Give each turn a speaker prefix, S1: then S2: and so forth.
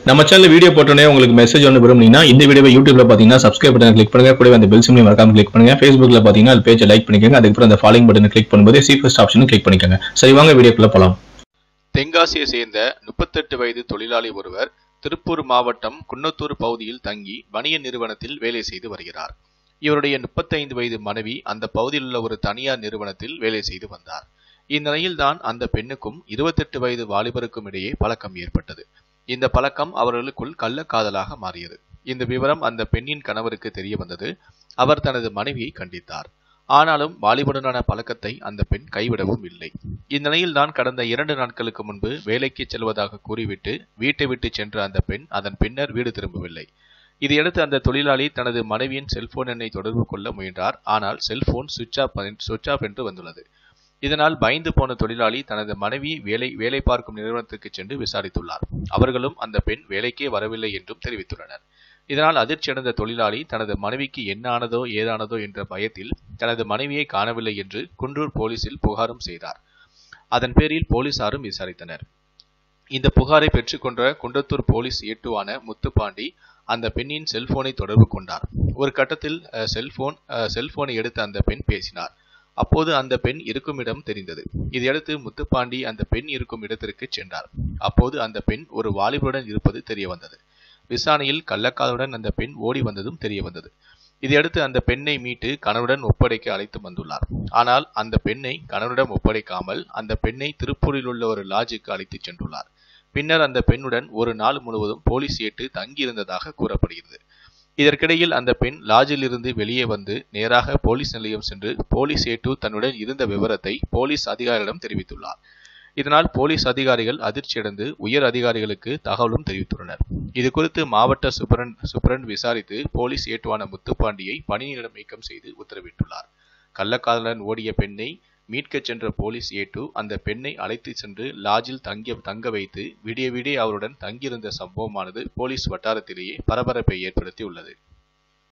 S1: நம்ம channel video போட்டோன்னே உங்களுக்கு மெசேஜ் ஒன்று விரும்புனீங்கன்னா இந்த வீடியோவை யூடியூப்ல பார்த்தீங்கன்னா சப்ஸ்கிரைப் பட்டன் கிளிக் பண்ணுங்க கூடவே அந்த பெல் சிம்லையும் மறக்காம கிளிக் பண்ணுங்க ஃபேஸ்புக்ல பார்த்தீங்கன்னா அது பேஜை லைக் பண்ணிக்கோங்க அதுக்கப்புறம் அந்த ஃபாலோயிங் பட்டனை கிளிக் பண்ணும்போது சி ஃபர்ஸ்ட் ஆப்ஷனும் கிளிக் பண்ணிக்கோங்க சரி வாங்க வீடியோக்குள்ள போலாம்
S2: தென்காசியை சேர்ந்த முப்பத்தெட்டு வயது தொழிலாளி ஒருவர் திருப்பூர் மாவட்டம் குன்னத்தூர் பகுதியில் தங்கி வணிக நிறுவனத்தில் வேலை செய்து வருகிறார் இவருடைய முப்பத்தைந்து வயது மனைவி அந்த பகுதியில் உள்ள ஒரு தனியார் நிறுவனத்தில் வேலை செய்து வந்தார் இந்நிலையில்தான் அந்த பெண்ணுக்கும் இருபத்தெட்டு வயது வாலிபருக்கும் இடையே பழக்கம் ஏற்பட்டது இந்த பழக்கம் அவர்களுக்குள் கள்ளக்காதலாக மாறியது இந்த விவரம் அந்த பெண்ணின் கணவருக்கு தெரிய வந்தது அவர் தனது மனைவியை கண்டித்தார் ஆனாலும் வாலிபனுடனான பழக்கத்தை அந்த பெண் கைவிடவும் இல்லை இந்நிலையில் தான் கடந்த இரண்டு நாட்களுக்கு முன்பு வேலைக்கு செல்வதாக கூறிவிட்டு வீட்டை விட்டு சென்ற அந்த பெண் அதன் பின்னர் வீடு திரும்பவில்லை இதையடுத்து அந்த தொழிலாளி தனது மனைவியின் செல்போன் எண்ணை தொடர்பு கொள்ள முயன்றார் ஆனால் செல்போன் சுவிட்ச் ஆஃப் சுவிட்ச் ஆஃப் என்று வந்துள்ளது இதனால் பயந்து போன தொழிலாளி தனது மனைவி வேலை வேலை பார்க்கும் நிறுவனத்திற்கு சென்று விசாரித்துள்ளார் அவர்களும் அந்த பெண் வேலைக்கே வரவில்லை என்றும் தெரிவித்துள்ளனர் இதனால் அதிர்ச்சியடைந்த தொழிலாளி தனது மனைவிக்கு என்ன ஆனதோ ஏதானதோ என்ற பயத்தில் தனது மனைவியை காணவில்லை என்று குன்றூர் போலீசில் புகாரும் செய்தார் அதன் பேரில் போலீசாரும் விசாரித்தனர் இந்த புகாரை பெற்றுக்கொண்ட குன்றத்தூர் போலீஸ் ஏட்டுவான முத்துப்பாண்டி அந்த பெண்ணின் செல்போனை தொடர்பு கொண்டார் ஒரு கட்டத்தில் அஹ், செல்போன் அஹ், செல்போனை எடுத்து அந்த பெண் பேசினார் அப்போது அந்த பெண் இருக்கும் இடம் தெரிந்தது இதையடுத்து முத்துப்பாண்டி அந்த பெண் இருக்கும் இடத்திற்கு சென்றார் அப்போது அந்த பெண் ஒரு வாலிபருடன் இருப்பது தெரிய வந்தது விசாரணையில் கள்ளக்காதலுடன் அந்த பெண் ஓடி வந்ததும் தெரிய வந்தது இதையடுத்து அந்த பெண்ணை மீட்டு கணவருடன் ஒப்படைக்க அழைத்து வந்துள்ளார் ஆனால் அந்த பெண்ணை கணவரிடம் ஒப்படைக்காமல் அந்த பெண்ணை திருப்பூரில் உள்ள ஒரு லாட்ஜுக்கு அழைத்துச் சென்றுள்ளார் பின்னர் அந்த பெண்ணுடன் ஒரு நாள் முழுவதும் போலீஸ் ஏட்டு தங்கியிருந்ததாக கூறப்படுகிறது இதற்கிடையில் அந்த பெண் லாட்ஜில் இருந்து வெளியே வந்து நேராக போலீஸ் நிலையம் சென்று போலீஸ் ஏட்டு தன்னுடன் இருந்த விவரத்தை போலீஸ் அதிகாரிகளிடம் தெரிவித்துள்ளார் இதனால் போலீஸ் அதிகாரிகள் அதிர்ச்சியடைந்து உயர் அதிகாரிகளுக்கு தகவலும் தெரிவித்துள்ளனர் இது குறித்து மாவட்ட சூப்பரண்ட் சூப்பரண்ட் விசாரித்து போலீஸ் ஏட்டுவான முத்துப்பாண்டியை பணியிடம் நீக்கம் செய்து உத்தரவிட்டுள்ளார் கள்ளக்காதலன் ஓடிய பெண்ணை மீட்கச் சென்ற போலீஸ் ஏட்டு அந்த பெண்ணை அழைத்து சென்று லாட்ஜில் தங்கிய தங்க வைத்து விடிய விடிய அவருடன் தங்கியிருந்த சம்பவமானது போலீஸ் வட்டாரத்திலேயே பரபரப்பை ஏற்படுத்தியுள்ளது